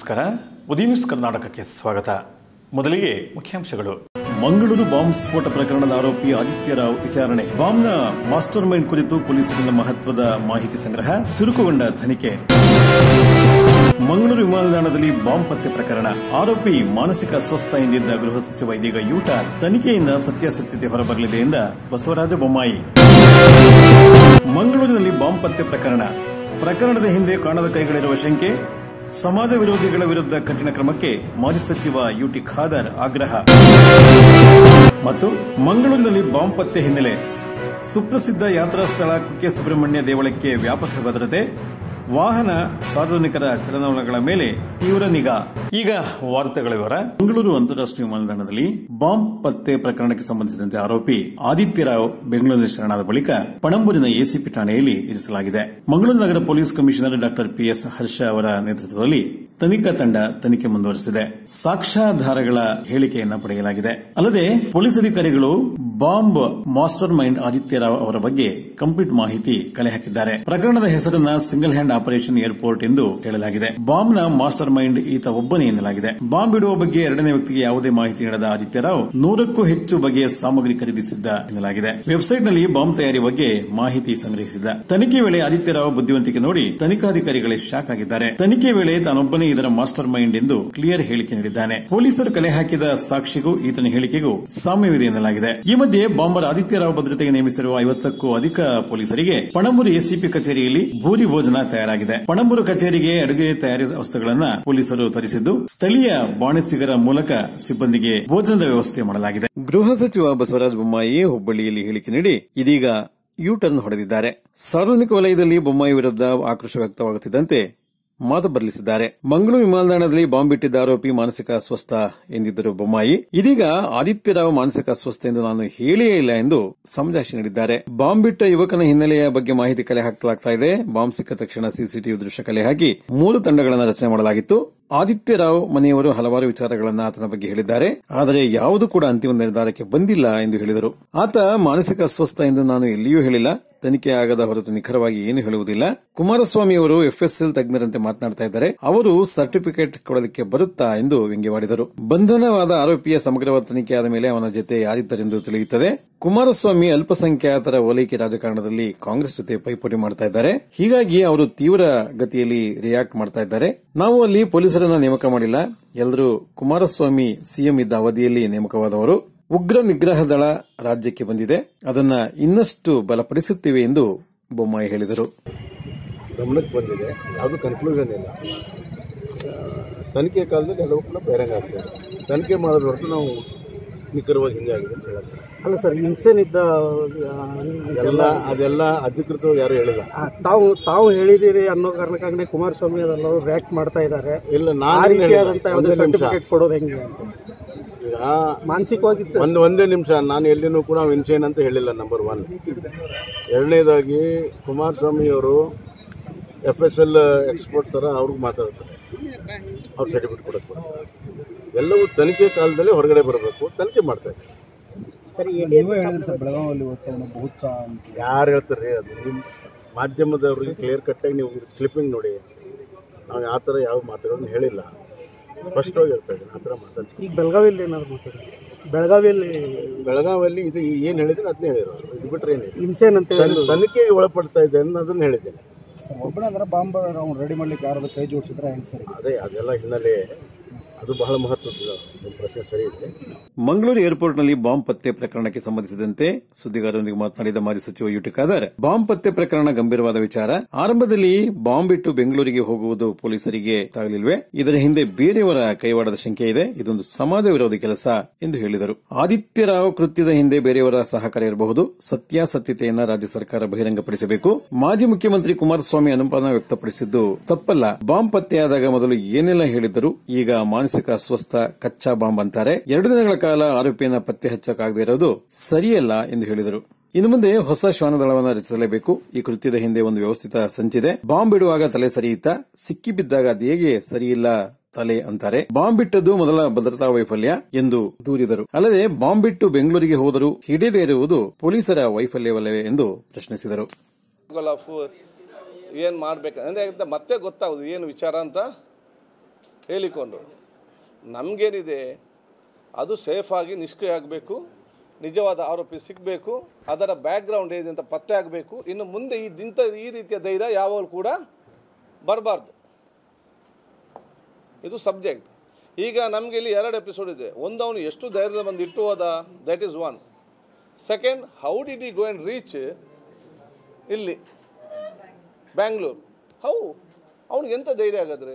ನಮಸ್ಕಾರ ಉದಯ ನ್ಯೂಸ್ ಕರ್ನಾಟಕಕ್ಕೆ ಸ್ವಾಗತ ಮೊದಲಿಗೆ ಮುಖ್ಯಾಂಶಗಳು ಮಂಗಳೂರು ಬಾಂಬ್ ಸ್ಫೋಟ ಪ್ರಕರಣದ ಆರೋಪಿ ಆದಿತ್ಯ ರಾವ್ ವಿಚಾರಣೆ ಬಾಂಬ್ನ ಮಾಸ್ಟರ್ ಮೈಂಡ್ ಕುರಿತು ಪೊಲೀಸರಿಂದ ಮಹತ್ವದ ಮಾಹಿತಿ ಸಂಗ್ರಹ ಚುರುಕುಗೊಂಡ ತನಿಖೆ ಮಂಗಳೂರು ವಿಮಾನ ನಿಲ್ದಾಣದಲ್ಲಿ ಬಾಂಬ್ ಪತ್ತೆ ಪ್ರಕರಣ ಆರೋಪಿ ಮಾನಸಿಕ ಅಸ್ವಸ್ಥ ಎಂದಿದ್ದ ಗೃಹ ಸಚಿವ ಇದೀಗ ಯೂಟರ್ನ್ ತನಿಖೆಯಿಂದ ಸತ್ಯಾಸತ್ಯತೆ ಹೊರಬರಲಿದೆ ಎಂದ ಬಸವರಾಜ ಬೊಮ್ಮಾಯಿ ಮಂಗಳೂರಿನಲ್ಲಿ ಬಾಂಬ್ ಪತ್ತೆ ಪ್ರಕರಣ ಪ್ರಕರಣದ ಹಿಂದೆ ಕಾಣದ ಕೈಗಳಿರುವ ಶಂಕೆ ಸಮಾಜ ವಿರೋಧಿಗಳ ವಿರುದ್ಧ ಕಠಿಣ ಕ್ರಮಕ್ಕೆ ಮಾಜಿ ಸಚಿವ ಯುಟಿ ಖಾದರ್ ಆಗ್ರಹ ಮತ್ತು ಮಂಗಳೂರಿನಲ್ಲಿ ಬಾಂಬ್ ಪತ್ತೆ ಹಿನ್ನೆಲೆ ಸುಪ್ರಸಿದ್ಧ ಯಾತ್ರಾ ಸ್ಥಳ ಕುಕ್ಕೆ ಸುಬ್ರಹ್ಮಣ್ಯ ದೇವಳಕ್ಕೆ ವ್ಯಾಪಕ ಭದ್ರತೆ ವಾಹನ ಸಾರ್ವಜನಿಕರ ಚಲನವಲನಗಳ ಮೇಲೆ ತೀವ್ರ ನಿಗಾ ಈಗ ವಾರ್ತೆಗಳ ವಿವರ ಮಂಗಳೂರು ಅಂತಾರಾಷ್ಟ್ರೀಯ ವಿಮಾನ ನಿಲ್ದಾಣದಲ್ಲಿ ಬಾಂಬ್ ಪತ್ತೆ ಪ್ರಕರಣಕ್ಕೆ ಸಂಬಂಧಿಸಿದಂತೆ ಆರೋಪಿ ಆದಿತ್ಯ ರಾವ್ ಬೆಂಗಳೂರಿನ ಶರಣಾದ ಬಳಿಕ ಪಣಂಬೂರಿನ ಎಸಿಪಿ ಠಾಣೆಯಲ್ಲಿ ಇರಿಸಲಾಗಿದೆ ಮಂಗಳೂರು ನಗರ police commissioner doctor PS Harsha ಅವರ ನೇತೃತ್ವದಲ್ಲಿ ತನಿಖಾ ತಂಡ ತನಿಖೆ ಮುಂದುವರೆಸಿದೆ ಸಾಕ್ಷ್ಯಾಧಾರಗಳ ಹೇಳಿಕೆಯನ್ನ ಪಡೆಯಲಾಗಿದೆ ಅಲ್ಲದೆ ಪೊಲೀಸ್ ಅಧಿಕಾರಿಗಳು bomb mastermind Aditya Rao ಅವರ ಬಗ್ಗೆ ಕಂಪ್ಲೀಟ್ ಮಾಹಿತಿ ಕಲೆ ಹಾಕಿದ್ದಾರೆ ಪ್ರಕರಣದ ಹೆಸರನ್ನ ಸಿಂಗಲ್ ಹ್ಯಾಂಡ್ ಆಪರೇಷನ್ ಏರ್ಪೋರ್ಟ್ ಎಂದು ಹೇಳಲಾಗಿದೆ ಬಾಂಬ್ನ ಮಾಸ್ಟರ್ ಮೈಂಡ್ ಈತ ಒಬ್ಬನೇ ಎನ್ನಲಾಗಿದೆ ಬಾಂಬ್ ಇಡುವ ಬಗ್ಗೆ ಎರಡನೇ ವ್ಯಕ್ತಿಗೆ ಯಾವುದೇ ಮಾಹಿತಿ ನೀಡದ ಆದಿತ್ಯ ರಾವ್ ನೂರಕ್ಕೂ ಹೆಚ್ಚು ಬಗೆಯ ಸಾಮಗ್ರಿ ಖರೀದಿಸಿದ್ದ ಎನ್ನಲಾಗಿದೆ ವೆಬ್ಸೈಟ್ನಲ್ಲಿ ಬಾಂಬ್ ತಯಾರಿ ಬಗ್ಗೆ ಮಾಹಿತಿ ಸಂಗ್ರಹಿಸಿದ್ದ ತನಿಖೆ ವೇಳೆ ಆದಿತ್ಯ ರಾವ್ ಬುದ್ಧಿವಂತಿಕೆ ನೋಡಿ ತನಿಖಾಧಿಕಾರಿಗಳೇ ಶಾಕ್ ಆಗಿದ್ದಾರೆ ತನಿಖೆ ವೇಳೆ ತಾನೊಬ್ಬನೇ ಇದರ ಮಾಸ್ಟರ್ ಮೈಂಡ್ ಎಂದು ಕ್ಲಿಯರ್ ಹೇಳಿಕೆ ನೀಡಿದ್ದಾನೆ ಪೊಲೀಸರು ಕಲೆ ಹಾಕಿದ ಸಾಕ್ಷಿಗೂ ಈತನ ಹೇಳಿಕೆಗೂ ಸಾಮ್ಯವಿದೆ ಎನ್ನಲಾಗಿದೆ ಈ ಮಧ್ಯೆ ಬಾಂಬರ್ ಆದಿತ್ಯ ರಾವ್ ಭದ್ರತೆಗೆ ನೇಮಿಸಿರುವ ಐವತ್ತಕ್ಕೂ ಅಧಿಕ ಪೊಲೀಸರಿಗೆ ಪಣಂಬೂರು ಎಸಿಪಿ ಕಚೇರಿಯಲ್ಲಿ ಭೂರಿ ಭೋಜನ ತಯಾರಾಗಿದೆ ಪಣಂಬೂರು ಕಚೇರಿಗೆ ಅಡುಗೆ ತಯಾರಿ ವಸ್ತುಗಳನ್ನ ಪೊಲೀಸರು ತರಿಸಿದ್ದು ಸ್ಥಳೀಯ ಬಾಣಸಿಗರ ಮೂಲಕ ಸಿಬ್ಬಂದಿಗೆ ಭೋಜನದ ವ್ಯವಸ್ಥೆ ಮಾಡಲಾಗಿದೆ ಗೃಹ ಸಚಿವ ಬಸವರಾಜ ಬೊಮ್ಮಾಯಿ ಹುಬ್ಬಳ್ಳಿಯಲ್ಲಿ ಹೇಳಿಕೆ ನೀಡಿ ಇದೀಗ ಯು ಟರ್ನ್ ಹೊಡೆದಿದ್ದಾರೆ ಸಾರ್ವಜನಿಕ ವಲಯದಲ್ಲಿ ಬೊಮ್ಮಾಯಿ ವಿರುದ್ಧ ಆಕ್ರೋಶ ವ್ಯಕ್ತವಾಗುತ್ತಿದ್ದಂತೆ ಮಾತು ಬದಲಿಸಿದ್ದಾರೆ ಮಂಗಳೂರು ವಿಮಾನ ನಿಲ್ದಾಣದಲ್ಲಿ ಬಾಂಬ್ ಇಟ್ಟಿದ್ದ ಆರೋಪಿ ಮಾನಸಿಕ ಅಸ್ವಸ್ಥ ಎಂದಿದ್ದರು ಬೊಮ್ಮಾಯಿ ಇದೀಗ ಆದಿತ್ಯ ರಾವ್ ಮಾನಸಿಕ ಅಸ್ವಸ್ಥ ಎಂದು ನಾನು ಹೇಳಿಯೇ ಇಲ್ಲ ಎಂದು ಸಮಜಾಯಿಷಿ ನೀಡಿದ್ದಾರೆ ಬಾಂಬ್ ಬಿಟ್ಟ ಯುವಕನ ಹಿನ್ನೆಲೆಯ ಬಗ್ಗೆ ಮಾಹಿತಿ ಕಲೆ ಹಾಕಲಾಗ್ತಾ ಇದೆ ಬಾಂಬ್ ಸಿಕ್ಕ ತಕ್ಷಣ ಸಿಸಿಟಿವಿ ದೃಶ್ಯ ಕಲೆ ಹಾಕಿ ಮೂರು ತಂಡಗಳನ್ನು ರಚನೆ ಮಾಡಲಾಗಿತ್ತು ಆದಿತ್ಯ ರಾವ್ ಮನೆಯವರು ಹಲವಾರು ವಿಚಾರಗಳನ್ನ ಆತನ ಬಗ್ಗೆ ಹೇಳಿದ್ದಾರೆ ಆದರೆ ಯಾವುದು ಕೂಡ ಅಂತಿಮ ನಿರ್ಧಾರಕ್ಕೆ ಬಂದಿಲ್ಲ ಎಂದು ಹೇಳಿದರು ಆತ ಮಾನಸಿಕ ಅಸ್ವಸ್ಥ ಎಂದು ನಾನು ಎಲ್ಲಿಯೂ ಹೇಳಿಲ್ಲ ತನಿಖೆ ಆಗದ ಹೊರತು ನಿಖರವಾಗಿ ಏನು ಹೇಳುವುದಿಲ್ಲ ಕುಮಾರಸ್ವಾಮಿ ಅವರು ಎಫ್ಎಸ್ಎಲ್ ತಜ್ಞರಂತೆ ಮಾತನಾಡ್ತಾ ಇದ್ದಾರೆ ಅವರು ಸರ್ಟಿಫಿಕೇಟ್ ಕೊಡಲಿಕ್ಕೆ ಬರುತ್ತಾ ಎಂದು ವ್ಯಂಗ್ಯವಾಡಿದರು ಬಂಧನವಾದ ಆರೋಪಿಯ ಸಮಗ್ರವಾದ ತನಿಖೆಯಾದ ಮೇಲೆ ಅವನ ಜೊತೆ ಯಾರಿದ್ದರೆಂದು ತಿಳಿಯುತ್ತದೆ ಕುಮಾರಸ್ವಾಮಿ ಅಲ್ಪಸಂಖ್ಯಾತರ ಓಲೈಕೆ ರಾಜಕಾರಣದಲ್ಲಿ ಕಾಂಗ್ರೆಸ್ ಜೊತೆ ಪೈಪೋಟಿ ಮಾಡ್ತಾ ಇದ್ದಾರೆ ಹೀಗಾಗಿ ಅವರು ತೀವ್ರ ಗತಿಯಲ್ಲಿ ರಿಯಾಕ್ಟ್ ಮಾಡ್ತಾ ಇದ್ದಾರೆ ನಾವು ಅಲ್ಲಿ ಪೊಲೀಸರನ್ನ ನೇಮಕ ಮಾಡಿಲ್ಲ ಎಲ್ಲರೂ ಕುಮಾರಸ್ವಾಮಿ ಸಿಎಂ ಇದ್ದ ಅವಧಿಯಲ್ಲಿ ನೇಮಕವಾದವರು ಉಗ್ರ ನಿಗ್ರಹ ದಳ ರಾಜ್ಯಕ್ಕೆ ಬಂದಿದೆ ಅದನ್ನ ಇನ್ನಷ್ಟು ಬಲಪಡಿಸುತ್ತೇವೆ ಎಂದು ಬೊಮ್ಮಾಯಿ ಹೇಳಿದರು ಗಮನಕ್ಕೆ ಬಂದಿದೆ ಯಾವುದು ಕನ್ಕ್ಲೂಷನ್ ಇಲ್ಲ ಆ, ತನಿಖೆ ಕಾಲದಲ್ಲಿ ಎಲ್ಲವೂ ಕೂಡ ಬಹಿರಂಗ ಆಗ್ತದೆ ತನಿಖೆ ಮಾಡೋದ್ರ ಹೊರತು ನಾವು ನಿಖರವಾಗಿ ಹಿಂಗೆ ಆಗಿದೆ ಅಂತ ಹೇಳಕ್ಕೆ ಅಲ್ಲ ಸರ್ ಇನ್ಸೇನಿದ್ದ ಎಲ್ಲ ಅದೆಲ್ಲ ಅಧಿಕೃತವಾಗಿ ಯಾರು ಹೇಳಿಲ್ಲ ತಾವು ತಾವು ಹೇಳಿದಿರಿ ಅನ್ನೋ ಕಾರಣಕ್ಕಾಗಿ ಕುಮಾರಸ್ವಾಮಿ ಅದೆಲ್ಲರೂ ರಿಯಾಕ್ಟ್ ಮಾಡ್ತಾ ಇದ್ದಾರೆ ಇಲ್ಲ ಆ ನಾನು ರೀತಿಯಾದಂತ ಯಾವುದೇ ಒಂದೇ ನಿಮಿಷ ಸರ್ಟಿಫಿಕೇಟ್ ಕೊಡೋದು ಹೆಂಗೆ ಅಂತ ಈಗ ಮಾನಸಿಕವಾಗಿ ಒಂದು ಒಂದೇ ನಿಮಿಷ ನಾನು ಎಲ್ಲಿನೂ ಕೂಡ ಇನ್ಸೇನ್ ಅಂತ ಹೇಳಿಲ್ಲ ನಂಬರ್ ಒನ್ ಎರಡನೇದಾಗಿ ಕುಮಾರಸ್ವಾಮಿಯವರು ಎಫ್ ಎಸ್ ಎಲ್ ಎಕ್ಸ್ಪೋರ್ಟ್ ಥರ ಅವ್ರಿಗೆ ಮಾತಾಡ್ತಾರೆ ಅವ್ರು ಸರ್ಟಿಫಿಕೇಟ್ ಕೊಡಕ್ಕೆ ಬರ್ತಾರೆ ಎಲ್ಲವೂ ತನಿಖೆ ಕಾಲದಲ್ಲಿ ಹೊರಗಡೆ ಬರಬೇಕು ತನಿಖೆ ಮಾಡ್ತಾರೆ ಸರಿ ನೀವೇ ಹೇಳಿದ್ರಿ ಸರ್ ಬೆಳಗಾವಿಯಲ್ಲಿ ಬಹುತ್ಸ ಯಾರು ಹೇಳ್ತಾರೆ ಅದು ನಿಮ್ಮ ಮಾಧ್ಯಮದವ್ರಿಗೆ ಕ್ಲಿಯರ್ ಕಟ್ಟಾಗಿ ನೀವು ಕ್ಲಿಪ್ಪಿಂಗ್ ನೋಡಿ ನಾವು ಆ ಥರ ಯಾವ ಮಾತಾಡೋದನ್ನ ಹೇಳಿಲ್ಲ ಸ್ಪಷ್ಟವಾಗಿ ಹೇಳ್ತಾ ಇದ್ದೀನಿ ಆ ಥರ ಮಾತಾಡ್ತೀನಿ ಈಗ ಬೆಳಗಾವಿಯಲ್ಲಿ ಏನಾದ್ರು ಮಾತಾಡಿ ಬೆಳಗಾವಿಯಲ್ಲಿ ಬೆಳಗಾವಿಯಲ್ಲಿ ಇದು ಏನು ಹೇಳಿದ್ರೆ ಅದನ್ನೇ ಹೇಳಿರೋದು ಇದು ಬಿಟ್ಟರೆ ಏನಿಲ್ಲ ಇನ್ಸೇನ್ ಅಂತ ಹೇಳಿ ತನ್- ತನಿಖೆಗೆ ಒಳಪಡ್ತಾ ಇದೆ ಅನ್ನೋದನ್ನ ಹೇಳಿದ್ದೇನೆ ಸರ್ ಒಬ್ಬನೇ ಅಂದ್ರೆ ಬಾಂಬ್ ಅವ್ನು ರೆಡಿ ಮಾಡ್ಲಿಕ್ಕೆ ಯಾರಾದ್ರೂ ಕೈ ಜೋಡಿಸಿದ್ರೆ ಹೆಂಗೆ ಸರ್ ಅದೇ ಅದೆಲ್ಲ ಹಿನ್ನೆಲೆ ಅದು ಬಹಳ ಮಹತ್ವದ ನಿಮ್ಮ ಪ್ರಶ್ನೆ ಸರಿ ಇದೆ ಮಂಗಳೂರು ಏರ್ಪೋರ್ಟ್ನಲ್ಲಿ ಬಾಂಬ್ ಪತ್ತೆ ಪ್ರಕರಣಕ್ಕೆ ಸಂಬಂಧಿಸಿದಂತೆ ಸುದ್ದಿಗಾರರೊಂದಿಗೆ ಮಾತನಾಡಿದ ಮಾಜಿ ಸಚಿವ ಯುಟಿ ಖಾದರ್ ಬಾಂಬ್ ಪತ್ತೆ ಪ್ರಕರಣ ಗಂಭೀರವಾದ ವಿಚಾರ ಆರಂಭದಲ್ಲಿ ಬಾಂಬ್ ಇಟ್ಟು ಬೆಂಗಳೂರಿಗೆ ಹೋಗುವುದು ಪೊಲೀಸರಿಗೆ ತಾಗಲಿಲ್ವೇ ಇದರ ಹಿಂದೆ ಬೇರೆಯವರ ಕೈವಾಡದ ಶಂಕೆ ಇದೆ ಇದೊಂದು ಸಮಾಜ ವಿರೋಧಿ ಕೆಲಸ ಎಂದು ಹೇಳಿದರು ಆದಿತ್ಯ ರಾವ್ ಕೃತ್ಯದ ಹಿಂದೆ ಬೇರೆಯವರ ಸಹಕಾರ ಇರಬಹುದು ಸತ್ಯಾಸತ್ಯತೆಯನ್ನ ರಾಜ್ಯ ಸರ್ಕಾರ ಬಹಿರಂಗಪಡಿಸಬೇಕು ಮಾಜಿ ಮುಖ್ಯಮಂತ್ರಿ ಕುಮಾರಸ್ವಾಮಿ ಅನುಮಾನ ವ್ಯಕ್ತಪಡಿಸಿದ್ದು ತಪ್ಪಲ್ಲ ಬಾಂಬ್ ಪತ್ತೆಯಾದಾಗ ಮೊದಲು ಏನೆಲ್ಲ ಹೇಳಿದ್ದರು ಈಗ ಮಾನಸಿಕ ಅಸ್ವಸ್ಥ ಕಚ್ಚಾ ಬಾಂಬ್ ಅಂತಾರೆ ಎರಡು ದಿನಗಳ ಕಾಲ ಆರೋಪಿಯನ್ನ ಪತ್ತೆ ಹಚ್ಚಕ್ಕಾಗದೇ ಇರೋದು ಸರಿಯಲ್ಲ ಎಂದು ಹೇಳಿದರು ಇನ್ನು ಮುಂದೆ ಹೊಸ ಶ್ವಾನದಳವನ್ನು ರಚಿಸಲೇಬೇಕು ಈ ಕೃತ್ಯದ ಹಿಂದೆ ಒಂದು ವ್ಯವಸ್ಥಿತ ಸಂಚಿದೆ ಬಾಂಬ್ ಇಡುವಾಗ ತಲೆ ಸರಿಯಿತ್ತ ಸಿಕ್ಕಿ ಬಿದ್ದಾಗ ಅದು ಹೇಗೆ ಸರಿಯಿಲ್ಲ ತಲೆ ಅಂತಾರೆ ಬಾಂಬ್ ಬಿಟ್ಟದ್ದು ಮೊದಲ ಭದ್ರತಾ ವೈಫಲ್ಯ ಎಂದು ದೂರಿದರು ಅಲ್ಲದೆ ಬಾಂಬ್ ಬಿಟ್ಟು ಬೆಂಗಳೂರಿಗೆ ಹೋದರೂ ಹಿಡಿಯದೇ ಇರುವುದು ಪೊಲೀಸರ ವೈಫಲ್ಯವಲ್ಲವೇ ಎಂದು ಪ್ರಶ್ನಿಸಿದರು ಆಫ್ ಏನು ಮಾಡ್ಬೇಕು ಅಂದರೆ ಮತ್ತೆ ಗೊತ್ತಾಗೋದು ಏನು ವಿಚಾರ ಅಂತ ಹೇಳಿಕೊಂಡು ನಮಗೇನಿದೆ ಅದು ಸೇಫಾಗಿ ನಿಷ್ಕ್ರಿಯ ಆಗಬೇಕು ನಿಜವಾದ ಆರೋಪಿ ಸಿಗಬೇಕು ಅದರ ಬ್ಯಾಕ್ಗ್ರೌಂಡ್ ಏನಿದೆ ಅಂತ ಪತ್ತೆ ಆಗಬೇಕು ಇನ್ನು ಮುಂದೆ ಈ ಇಂಥ ಈ ರೀತಿಯ ಧೈರ್ಯ ಯಾವಾಗಲೂ ಕೂಡ ಬರಬಾರ್ದು ಇದು ಸಬ್ಜೆಕ್ಟ್ ಈಗ ನಮಗೆ ಇಲ್ಲಿ ಎರಡು ಎಪಿಸೋಡ್ ಇದೆ ಒಂದು ಅವನು ಎಷ್ಟು ಧೈರ್ಯದ ಬಂದು ಇಟ್ಟು ಹೋದ that is one second how did he go and reach ಇಲ್ಲಿ ಬ್ಯಾಂಗ್ಳೂರು ಹೌ ಅವ್ನಿಗೆ ಎಂಥ ಧೈರ್ಯ ಹಾಗಾದ್ರೆ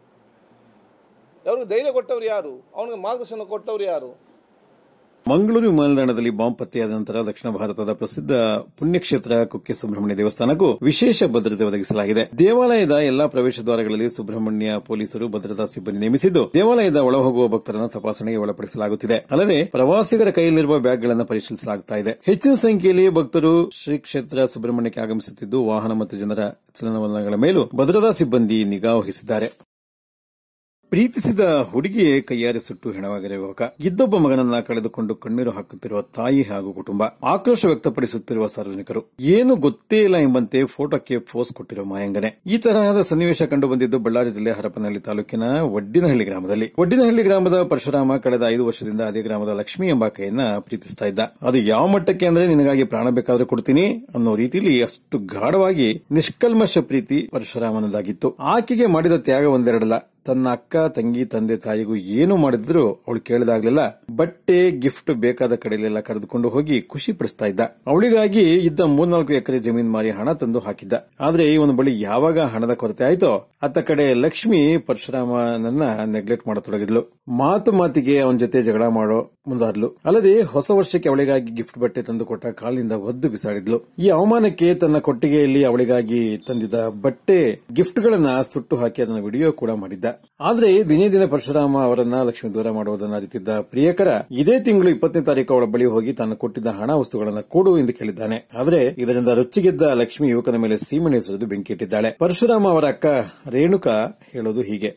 ಅವ್ರಿಗೆ ಧೈರ್ಯ ಕೊಟ್ಟವ್ರು ಯಾರು ಅವನಿಗೆ ಮಾರ್ಗದರ್ಶನ ಕೊಟ್ಟವ್ರು ಯಾರು ಮಂಗಳೂರು ವಿಮಾನ ನಿಲ್ದಾಣದಲ್ಲಿ ಬಾಂಬ್ ಪತ್ತೆಯಾದ ನಂತರ ದಕ್ಷಿಣ ಭಾರತದ ಪ್ರಸಿದ್ಧ ಪುಣ್ಯಕ್ಷೇತ್ರ ಕುಕ್ಕೆ ಸುಬ್ರಹ್ಮಣ್ಯ ದೇವಸ್ಥಾನಕ್ಕೂ ವಿಶೇಷ ಭದ್ರತೆ ಒದಗಿಸಲಾಗಿದೆ ದೇವಾಲಯದ ಎಲ್ಲಾ ಪ್ರವೇಶ ದ್ವಾರಗಳಲ್ಲಿ ಸುಬ್ರಹ್ಮಣ್ಯ ಪೊಲೀಸರು ಭದ್ರತಾ ಸಿಬ್ಬಂದಿ ನೇಮಿಸಿದ್ದು ದೇವಾಲಯದ ಒಳ ಹೋಗುವ ಭಕ್ತರನ್ನು ತಪಾಸಣೆಗೆ ಒಳಪಡಿಸಲಾಗುತ್ತಿದೆ ಅಲ್ಲದೆ ಪ್ರವಾಸಿಗರ ಕೈಯಲ್ಲಿರುವ ಬ್ಯಾಗ್ಗಳನ್ನು ಪರಿಶೀಲಿಸಲಾಗುತ್ತಾ ಇದೆ ಹೆಚ್ಚಿನ ಸಂಖ್ಯೆಯಲ್ಲಿ ಭಕ್ತರು ಶ್ರೀ ಕ್ಷೇತ್ರ ಸುಬ್ರಹ್ಮಣ್ಯಕ್ಕೆ ಆಗಮಿಸುತ್ತಿದ್ದು ವಾಹನ ಮತ್ತು ಜನರ ಚಲನವಲನಗಳ ಮೇಲೂ ಭದ್ರತಾ ಸಿಬ್ಬಂದಿ ನಿಗಾ ವಹಿಸಿದ್ದಾರೆ ಪ್ರೀತಿಸಿದ ಹುಡುಗಿಯೇ ಕೈಯಾರೆ ಸುಟ್ಟು ಹೆಣವಾಗಿರುವ ಯುವಕ ಇದ್ದೊಬ್ಬ ಮಗನನ್ನ ಕಳೆದುಕೊಂಡು ಕಣ್ಣೀರು ಹಾಕುತ್ತಿರುವ ತಾಯಿ ಹಾಗೂ ಕುಟುಂಬ ಆಕ್ರೋಶ ವ್ಯಕ್ತಪಡಿಸುತ್ತಿರುವ ಸಾರ್ವಜನಿಕರು ಏನು ಗೊತ್ತೇ ಇಲ್ಲ ಎಂಬಂತೆ ಫೋಟೋಕ್ಕೆ ಪೋಸ್ ಕೊಟ್ಟಿರುವ ಮಾಯಂಗನೆ ಈ ತರಹದ ಸನ್ನಿವೇಶ ಕಂಡು ಬಂದಿದ್ದು ಬಳ್ಳಾರಿ ಜಿಲ್ಲೆ ಹರಪನಹಳ್ಳಿ ತಾಲೂಕಿನ ಒಡ್ಡಿನಹಳ್ಳಿ ಗ್ರಾಮದಲ್ಲಿ ಒಡ್ಡಿನಹಳ್ಳಿ ಗ್ರಾಮದ ಪರಶುರಾಮ ಕಳೆದ ಐದು ವರ್ಷದಿಂದ ಅದೇ ಗ್ರಾಮದ ಲಕ್ಷ್ಮಿ ಎಂಬಾಕೆಯನ್ನ ಪ್ರೀತಿಸ್ತಾ ಇದ್ದ ಅದು ಯಾವ ಮಟ್ಟಕ್ಕೆ ಅಂದ್ರೆ ನಿನಗಾಗಿ ಪ್ರಾಣ ಬೇಕಾದ್ರೂ ಕೊಡ್ತೀನಿ ಅನ್ನೋ ರೀತಿಯಲ್ಲಿ ಅಷ್ಟು ಗಾಢವಾಗಿ ನಿಷ್ಕಲ್ಮಶ ಪ್ರೀತಿ ಪರಶುರಾಮನದಾಗಿತ್ತು ಆಕೆಗೆ ಮಾಡಿದ ತ್ಯಾಗ ಒಂದೆರಡಲ್ಲ ತನ್ನ ಅಕ್ಕ ತಂಗಿ ತಂದೆ ತಾಯಿಗೂ ಏನು ಮಾಡಿದ್ರು ಅವಳು ಕೇಳಿದಾಗ್ಲೆಲ್ಲ ಬಟ್ಟೆ ಗಿಫ್ಟ್ ಬೇಕಾದ ಕಡೆಯಲ್ಲೆಲ್ಲ ಕರೆದುಕೊಂಡು ಹೋಗಿ ಖುಷಿ ಪಡಿಸ್ತಾ ಇದ್ದ ಅವಳಿಗಾಗಿ ಇದ್ದ ಮೂರ್ನಾಲ್ಕು ಎಕರೆ ಜಮೀನ್ ಮಾರಿ ಹಣ ತಂದು ಹಾಕಿದ್ದ ಆದ್ರೆ ಇವನ ಬಳಿ ಯಾವಾಗ ಹಣದ ಕೊರತೆ ಆಯ್ತೋ ಅತ್ತ ಕಡೆ ಲಕ್ಷ್ಮಿ ಪರಶುರಾಮನನ್ನ ನೆಗ್ಲೆಕ್ಟ್ ಮಾಡತೊಡಗಿದ್ಲು ಮಾತು ಮಾತಿಗೆ ಅವನ ಜೊತೆ ಜಗಳ ಮಾಡೋ ಮುಂದಾದ್ಲು ಅಲ್ಲದೆ ಹೊಸ ವರ್ಷಕ್ಕೆ ಅವಳಿಗಾಗಿ ಗಿಫ್ಟ್ ಬಟ್ಟೆ ತಂದು ಕೊಟ್ಟ ಕಾಲಿನಿಂದ ಒದ್ದು ಬಿಸಾಡಿದ್ಲು ಈ ಅವಮಾನಕ್ಕೆ ತನ್ನ ಕೊಟ್ಟಿಗೆಯಲ್ಲಿ ಅವಳಿಗಾಗಿ ತಂದಿದ್ದ ಬಟ್ಟೆ ಗಿಫ್ಟ್ ಗಳನ್ನ ಸುಟ್ಟು ಹಾಕಿ ಅದನ್ನ ವಿಡಿಯೋ ಕೂಡ ಮಾಡಿದ್ದ ಆದ್ರೆ ದಿನೇ ದಿನ ಪರಶುರಾಮ ಅವರನ್ನ ಲಕ್ಷ್ಮಿ ದೂರ ಮಾಡುವುದನ್ನ ಅರಿತಿದ್ದ ಪ್ರಿಯಕರ ಇದೇ ತಿಂಗಳು ಇಪ್ಪತ್ತನೇ ತಾರೀಕು ಅವಳ ಬಳಿ ಹೋಗಿ ತಾನು ಕೊಟ್ಟಿದ್ದ ಹಣ ವಸ್ತುಗಳನ್ನ ಕೊಡು ಎಂದು ಕೇಳಿದ್ದಾನೆ ಆದ್ರೆ ಇದರಿಂದ ರೊಚ್ಚಿಗೆದ್ದ ಲಕ್ಷ್ಮಿ ಯುವಕನ ಮೇಲೆ ಸೀಮೆಣ್ಣೆ ಸುರಿದು ಬೆಂಕಿ ಇಟ್ಟಿದ್ದಾಳೆ ಪರಶುರಾಮ ಅವರ ಅಕ್ಕ ರೇಣುಕಾ ಹೇಳೋದು ಹೀಗೆ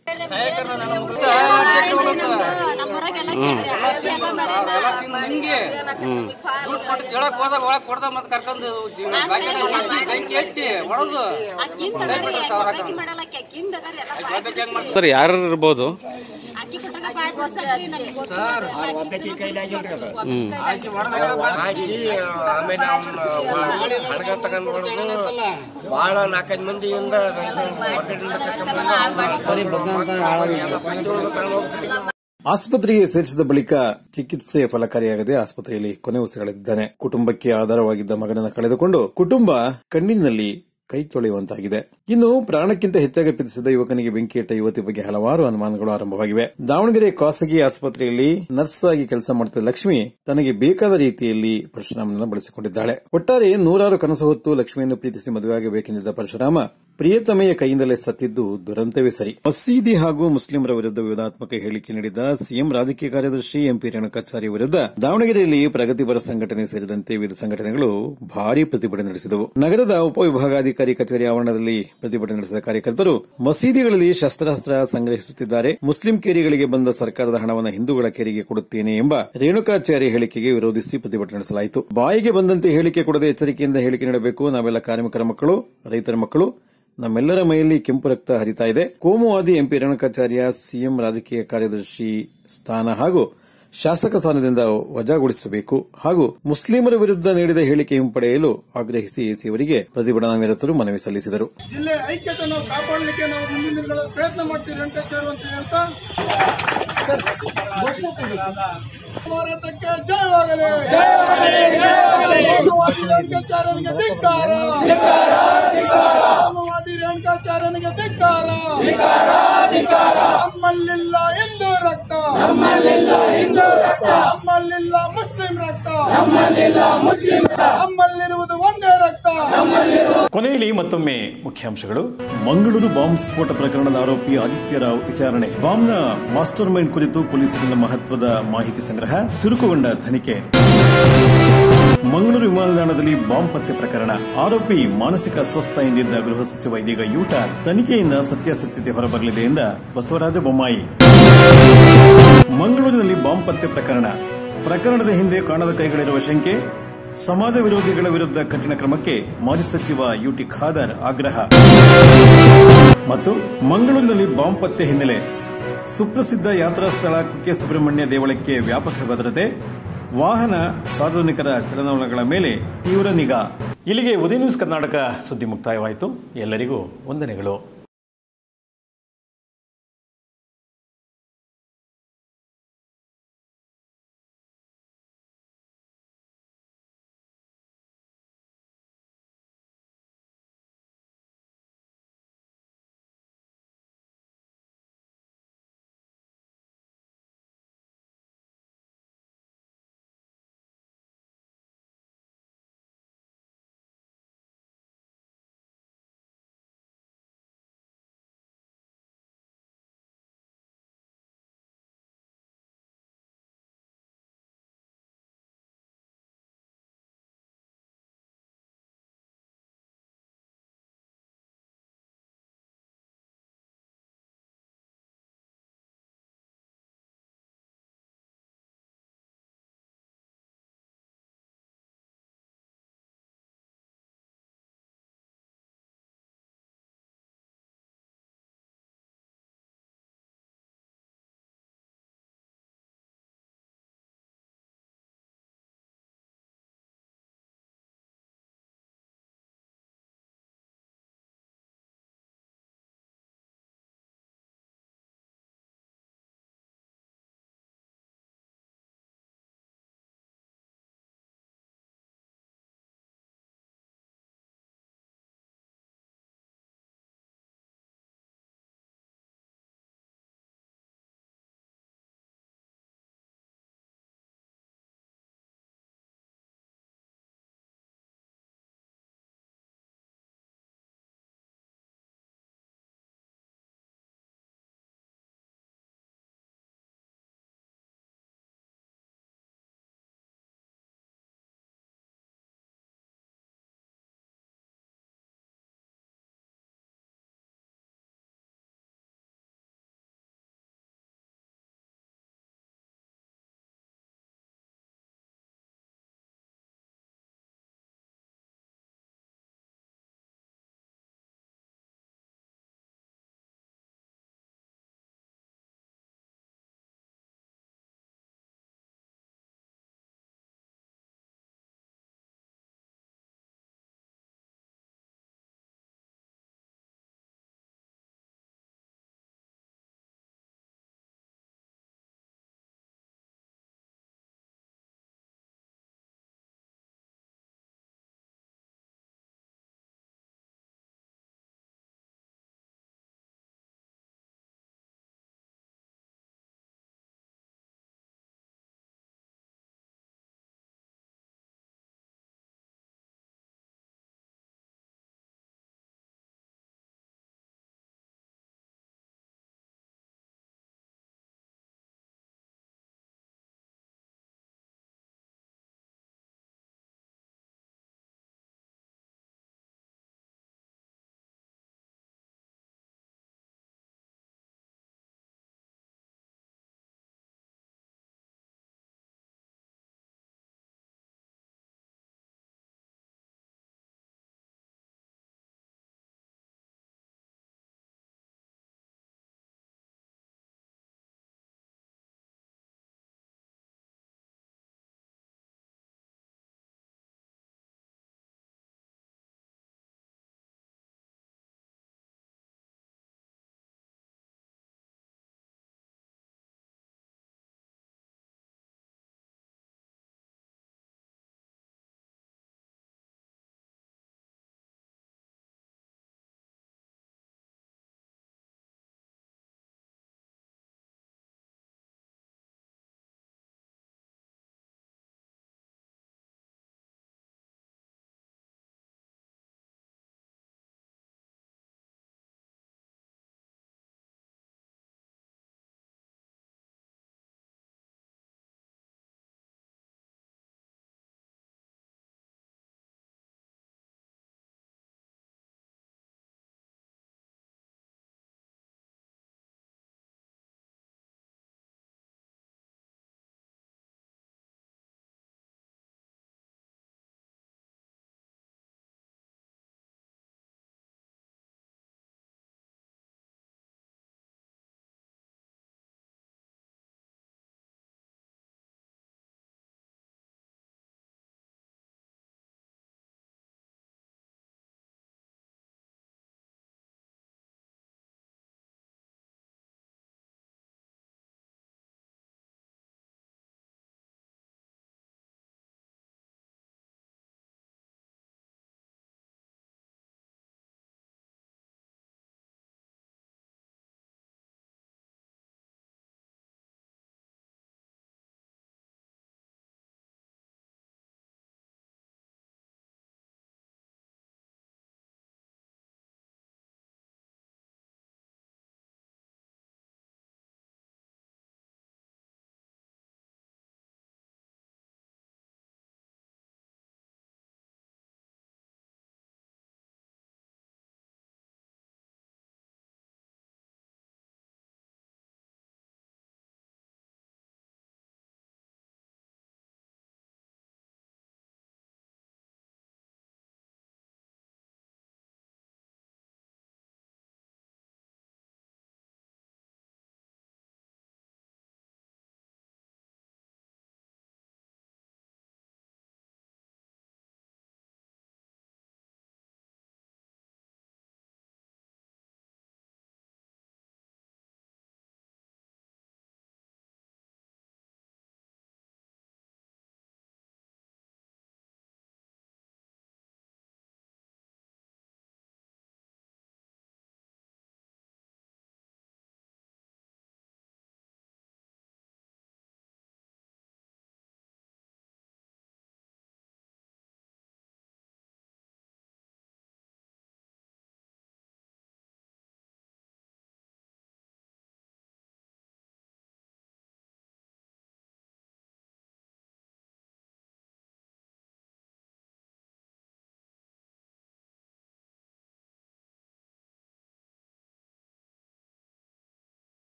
ಹಿಂಗೆ ದುಡ್ಡು ಕೊಟ್ಟು ಕೇಳಕ್ ಹೋದಾಗ ಒಳಗ್ ಕೊಡ್ದ ಮತ್ ಕರ್ಕೊಂಡು ಬೆಂಕಿ ಎಟ್ಟಿ ಹೊಡೆದು ಸರ್ ಯಾರು ಇರ್ಬೋದು ಆಕಿ ಹೊಡೆದಾಗ ಹಾಕಿ ಆಮೇಲೆ ಅವನ್ನ ಹಡಗ ತಗೊಂಡ್ ಹೊಡೆದು ಬಹಳ ನಾಲ್ಕೈದು ಮಂದಿಯಿಂದ ಹೊರಗಡೆಯಿಂದ ತಗೊಂಡ್ ಹೋಗ್ತಾರೆ ಆಸ್ಪತ್ರೆಗೆ ಸೇರಿಸಿದ ಬಳಿಕ ಚಿಕಿತ್ಸೆ ಫಲಕಾರಿಯಾಗದೆ ಆಸ್ಪತ್ರೆಯಲ್ಲಿ ಕೊನೆ ಉಸಿರೆಳೆದಿದ್ದಾನೆ ಕುಟುಂಬಕ್ಕೆ ಆಧಾರವಾಗಿದ್ದ ಮಗನನ್ನು ಕಳೆದುಕೊಂಡು ಕುಟುಂಬ ಕಣ್ಣಿನಲ್ಲಿ ಕೈ ತೊಳೆಯುವಂತಾಗಿದೆ ಇನ್ನು ಪ್ರಾಣಕ್ಕಿಂತ ಹೆಚ್ಚಾಗಿ ಪ್ರೀತಿಸಿದ ಯುವಕನಿಗೆ ಬೆಂಕಿ ಇಟ್ಟ ಯುವತಿ ಬಗ್ಗೆ ಹಲವಾರು ಅನುಮಾನಗಳು ಆರಂಭವಾಗಿವೆ ದಾವಣಗೆರೆ ಖಾಸಗಿ ಆಸ್ಪತ್ರೆಯಲ್ಲಿ ನರ್ಸ್ ಆಗಿ ಕೆಲಸ ಮಾಡುತ್ತಿದ್ದ ಲಕ್ಷ್ಮಿ ತನಗೆ ಬೇಕಾದ ರೀತಿಯಲ್ಲಿ ಪರಶುರಾಮನನ್ನು ಬಳಸಿಕೊಂಡಿದ್ದಾಳೆ ಒಟ್ಟಾರೆ ನೂರಾರು ಕನಸು ಹೊತ್ತು ಲಕ್ಷ್ಮಿಯನ್ನು ಪ್ರೀತಿಸಿ ಮದುವೆಯಾಗಬೇಕೆಂದಿದ್ದ ಪರಶುರಾಮ ಪ್ರಿಯತಮೆಯ ಕೈಯಿಂದಲೇ ಸತ್ತಿದ್ದು ದುರಂತವೇ ಸರಿ ಮಸೀದಿ ಹಾಗೂ ಮುಸ್ಲಿಮರ ವಿರುದ್ಧ ವಿವಾದಾತ್ಮಕ ಹೇಳಿಕೆ ನೀಡಿದ ಸಿಎಂ ರಾಜಕೀಯ ಕಾರ್ಯದರ್ಶಿ ಎಂಪಿ ರೇಣುಕಾಚಾರ್ಯ ವಿರುದ್ಧ ದಾವಣಗೆರೆಯಲ್ಲಿ ಪ್ರಗತಿಪರ ಸಂಘಟನೆ ಸೇರಿದಂತೆ ವಿವಿಧ ಸಂಘಟನೆಗಳು ಭಾರೀ ಪ್ರತಿಭಟನೆ ನಡೆಸಿದವು ನಗರದ ಉಪವಿಭಾಗಾಧಿಕಾರಿ ಕಚೇರಿ ಆವರಣದಲ್ಲಿ ಪ್ರತಿಭಟನೆ ನಡೆಸಿದ ಕಾರ್ಯಕರ್ತರು ಮಸೀದಿಗಳಲ್ಲಿ ಶಸ್ತ್ರಾಸ್ತ್ರ ಸಂಗ್ರಹಿಸುತ್ತಿದ್ದಾರೆ ಮುಸ್ಲಿಂ ಕೇರಿಗಳಿಗೆ ಬಂದ ಸರ್ಕಾರದ ಹಣವನ್ನು ಹಿಂದೂಗಳ ಕೇರಿಗೆ ಕೊಡುತ್ತೇನೆ ಎಂಬ ರೇಣುಕಾಚಾರ್ಯ ಹೇಳಿಕೆಗೆ ವಿರೋಧಿಸಿ ಪ್ರತಿಭಟನೆ ನಡೆಸಲಾಯಿತು ಬಾಯಿಗೆ ಬಂದಂತೆ ಹೇಳಿಕೆ ಕೊಡದೆ ಎಚ್ಚರಿಕೆಯಿಂದ ಹೇಳಿಕೆ ನೀಡಬೇಕು ನಾವೆಲ್ಲ ಕಾರ್ಮಿಕರ ಮಕ್ಕಳು ರೈತರ ಮಕ್ಕಳು ನಮ್ಮೆಲ್ಲರ ಮೈಯಲ್ಲಿ ಕೆಂಪು ರಕ್ತ ಹರಿತಾ ಇದೆ ಕೋಮುವಾದಿ ಎಂಪಿ ರೇಣುಕಾಚಾರ್ಯ ಸಿಎಂ ರಾಜಕೀಯ ಕಾರ್ಯದರ್ಶಿ ಸ್ಥಾನ ಹಾಗೂ ಶಾಸಕ ಸ್ಥಾನದಿಂದ ವಜಾಗೊಳಿಸಬೇಕು ಹಾಗೂ ಮುಸ್ಲಿಮರ ವಿರುದ್ಧ ನೀಡಿದ ಹೇಳಿಕೆ ಹಿಂಪಡೆಯಲು ಆಗ್ರಹಿಸಿ ಅವರಿಗೆ ಪ್ರತಿಭಟನಾ ನಿರತರು ಮನವಿ ಸಲ್ಲಿಸಿದರು ಜಿಲ್ಲೆ ಐಕ್ಯತೆ ನಾವು ಕಾಪಾಡಲಿಕ್ಕೆ ನಾವು ಮುಂದಿನ ದಿನಗಳಲ್ಲಿ ಪ್ರಯತ್ನ ಮಾಡ್ತೀವಿ ರೇಣುಕಾಚಾರ್ಯ ಅಂತ ಹೇಳ್ತಾ ಹೋರಾಟಕ್ಕೆ ಜಯವಾಗಲಿ ಕೋಮುವಾದಿ ರೇಣುಕಾಚಾರ್ಯನಿಗೆ ಧಿಕ್ಕಾರ ಕೋಮುವಾದಿ ರೇಣುಕಾಚಾರ್ಯನಿಗೆ ಧಿಕ್ಕಾರ ನಮ್ಮಲ್ಲಿಲ್ಲ ಹಿಂದೂ ರಕ್ತ ನಮ್ಮಲ್ಲಿಲ್ಲ ಹಿಂದೂ ರಕ್ತ ನಮ್ಮಲ್ಲಿಲ್ಲ ಮುಸ್ಲಿಂ ರಕ್ತ ನಮ್ಮಲ್ಲಿಲ್ಲ ಮುಸ್ಲಿಂ ನಮ್ಮಲ್ಲಿರುವುದು ಒಂದೇ ರಕ್ತ ಕೊನೆಯಲ್ಲಿ ಮತ್ತೊಮ್ಮೆ ಮುಖ್ಯಾಂಶಗಳು ಮಂಗಳೂರು ಬಾಂಬ್ ಸ್ಫೋಟ ಪ್ರಕರಣದ ಆರೋಪಿ ಆದಿತ್ಯ ರಾವ್ ವಿಚಾರಣೆ ಬಾಂಬ್ನ ಮಾಸ್ಟರ್ ಮೈಂಡ್ ಕುರಿತು ಪೊಲೀಸರಿಂದ ಮಹತ್ವದ ಮಾಹಿತಿ ಸಂಗ್ರಹ ಚುರುಕುಗೊಂಡ ತನಿಖೆ ಮಂಗಳೂರು ವಿಮಾನ ನಿಲ್ದಾಣದಲ್ಲಿ ಬಾಂಬ್ ಪತ್ತೆ ಪ್ರಕರಣ ಆರೋಪಿ ಮಾನಸಿಕ ಅಸ್ವಸ್ಥ ಎಂದಿದ್ದ ಗೃಹ ಸಚಿವ ಇದೀಗ ಯೂಟರ್ನ್ ತನಿಖೆಯಿಂದ ಸತ್ಯಾಸತ್ಯತೆ ಹೊರಬರಲಿದೆ ಎಂದ ಬಸವರಾಜ ಬೊಮ್ಮಾಯಿ ಮಂಗಳೂರಿನಲ್ಲಿ ಬಾಂಬ್ ಪತ್ತೆ ಪ್ರಕರಣ ಪ್ರಕರಣದ ಹಿಂದೆ ಕಾಣದ ಕೈಗಳಿರುವ ಶಂಕೆ ಸಮಾಜ ವಿರೋಧಿಗಳ ವಿರುದ್ಧ ಕಠಿಣ ಕ್ರಮಕ್ಕೆ ಮಾಜಿ ಸಚಿವ ಯುಟಿ ಖಾದರ್ ಆಗ್ರಹ ಮತ್ತು ಮಂಗಳೂರಿನಲ್ಲಿ ಬಾಂಬ್ ಪತ್ತೆ ಹಿನ್ನೆಲೆ ಸುಪ್ರಸಿದ್ಧ ಯಾತ್ರಾ ಸ್ಥಳ ಕುಕ್ಕೆ ಸುಬ್ರಹ್ಮಣ್ಯ ದೇವಳಕ್ಕೆ ವ್ಯಾಪಕ ಭದ್ರತೆ ವಾಹನ ಸಾರ್ವಜನಿಕರ ಚಲನವಲನಗಳ ಮೇಲೆ ತೀವ್ರ ನಿಗಾ ಇಲ್ಲಿಗೆ ಉದಯ ನ್ಯೂಸ್ ಕರ್ನಾಟಕ ಸುದ್ದಿ ಮುಕ್ತಾಯವಾಯಿತು ಎಲ್ಲರಿಗೂ ವಂದನೆಗಳು